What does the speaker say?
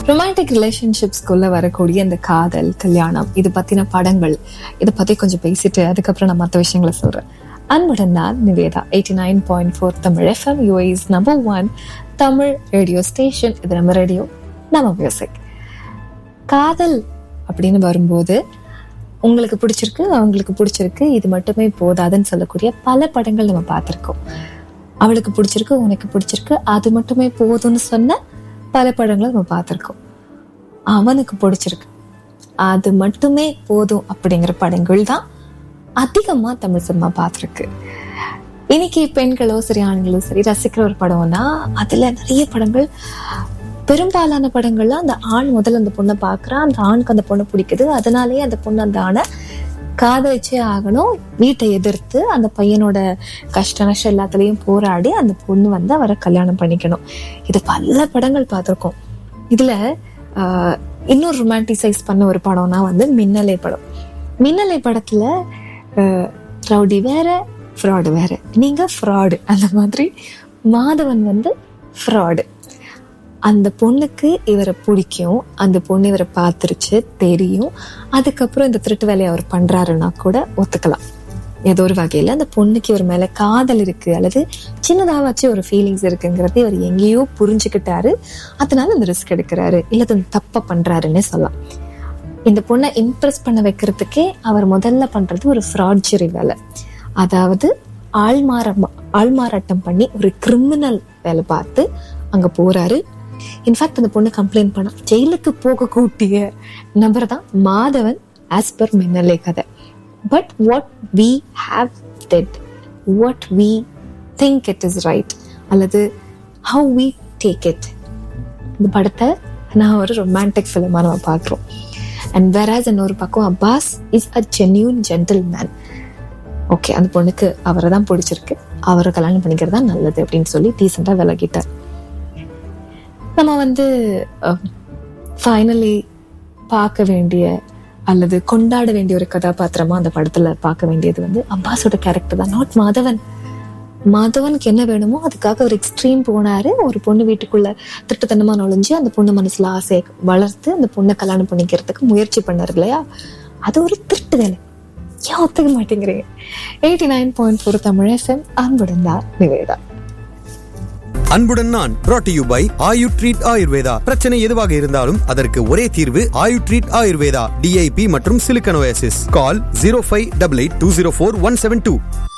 romantic ரிலேஷன்ஷிப்ஸ்குள்ள வரக்கூடிய இந்த காதல் கல்யாணம் இது பத்தின படங்கள் இதை பத்தி கொஞ்சம் பேசிட்டு அதுக்கப்புறம் நான் மற்ற விஷயங்களை சொல்றேன் அன்புடன் நான் Nivetha eighty nine point four Tamil FM US number one Tamil radio station இது நம்ம ரேடியோ நம்ம மியூசிக் காதல் அப்படின்னு வரும்போது உங்களுக்கு பிடிச்சிருக்கு அவங்களுக்கு பிடிச்சிருக்கு இது மட்டுமே போதாதுன்னு சொல்லக்கூடிய பல படங்கள் நம்ம பார்த்துருக்கோம் அவளுக்கு பிடிச்சிருக்கு உனக்கு பிடிச்சிருக்கு அது மட்டுமே போதும்னு சொன்ன பல படங்களை நம்ம பார்த்துருக்கோம் அவனுக்கு பிடிச்சிருக்கு அது மட்டுமே போதும் அப்படிங்கிற படங்கள் தான் அதிகமா தமிழ் சினிமா பார்த்துருக்கு இன்னைக்கு பெண்களோ சரி ஆண்களோ சரி ரசிக்கிற ஒரு படம்னா அதுல நிறைய படங்கள் பெரும்பாலான படங்கள்ல அந்த ஆண் முதல்ல அந்த பொண்ணை பார்க்கறான் அந்த ஆணுக்கு அந்த பொண்ணை பிடிக்குது அதனாலேயே அந்த பொண்ணு அந்த ஆணை காதலிச்சே ஆகணும் வீட்டை எதிர்த்து அந்த பையனோட கஷ்ட நஷ்டம் எல்லாத்துலயும் போராடி அந்த பொண்ணு வந்து அவரை கல்யாணம் பண்ணிக்கணும் இது பல படங்கள் பார்த்திருக்கோம் இதுல ஆஹ், இன்னொரு ரொமான்டிசைஸ் பண்ண ஒரு படம்னா வந்து மின்னலை படம் மின்னலை படத்துல ஆஹ், ரவுடி வேற ஃப்ராடு வேற நீங்க ஃப்ராடு அந்த மாதிரி மாதவன் வந்து ஃப்ராடு அந்த பொண்ணுக்கு இவரை பிடிக்கும் அந்த பொண்ணு இவரை பார்த்துருச்சு தெரியும் அதுக்கப்புறம் இந்த திருட்டு வேலையை அவர் பண்றாருன்னா கூட ஒத்துக்கலாம் ஏதோ ஒரு வகையில அந்த பொண்ணுக்கு இவர் மேல காதல் இருக்கு அல்லது சின்னதாவாச்சும் ஒரு ஃபீலிங்ஸ் இருக்குங்கிறதை இவர் எங்கேயோ புரிஞ்சுக்கிட்டாரு அதனால இந்த ரிஸ்க் எடுக்கிறாரு இல்ல அது தப்பா பண்றாருன்னே சொல்லலாம் இந்த பொண்ணை இம்ப்ரெஸ் பண்ண வைக்கிறதுக்கே அவர் முதல்ல பண்றது ஒரு ஃப்ராட்ஜரி வேலை அதாவது ஆள்மாறம் ஆள்மாறாட்டம் பண்ணி ஒரு கிரிமினல் வேலை பார்த்து அங்க போறாரு இன்ஃபேக்ட் அந்த பொண்ணு கம்ப்ளைண்ட் பண்ணா ஜெயிலுக்கு போக கூட்டிய நபர் தான் மாதவன் ஆஸ் பர் மின்னலே கதை but what we have that what we think it is right அல்லது ஹவு வி டேக் இட் இந்த படத்தை நான் ஒரு ரொமான்டிக் ஃபிலிமா நம்ம பார்க்குறோம் அண்ட் வேறாஸ் இன்னொரு பக்கம் Abbas is a genuine gentleman okay அந்த பொண்ணுக்கு அவரை தான் பிடிச்சிருக்கு அவரை கல்யாணம் பண்ணிக்கிறது தான் நல்லது அப்படின்னு சொல்லி டீசெண்டாக விலகிட்டார் நம்ம வந்து ஃபைனலி பார்க்க வேண்டிய அல்லது கொண்டாட வேண்டிய ஒரு கதாபாத்திரமா அந்த படத்துல பார்க்க வேண்டியது வந்து அப்பாஸோட கேரக்டர் தான் நாட் மாதவன் மாதவனுக்கு என்ன வேணுமோ அதுக்காக ஒரு எக்ஸ்ட்ரீம் போனாரு ஒரு பொண்ணு வீட்டுக்குள்ள திட்டத்தனமா நுழைஞ்சு அந்த பொண்ணு மனசுல ஆசையை வளர்த்து அந்த பொண்ணை கல்யாணம் பண்ணிக்கிறதுக்கு முயற்சி பண்ணாரு இல்லையா அது ஒரு திருட்டு வேலை ஏன் ஒத்துக்க மாட்டேங்கிறீங்க eighty nine point four Tamil FM அன்புடன் தான் நிவேதா அன்புடன் நான் brought to you by Ayu treat Ayurveda பிரச்சனை எதுவாக இருந்தாலும் அதற்கு ஒரே தீர்வு ஆயு ட்ரீட் ஆயுர்வேதா டிஐபி மற்றும் siliconosis call zero five double eight two zero four one seven two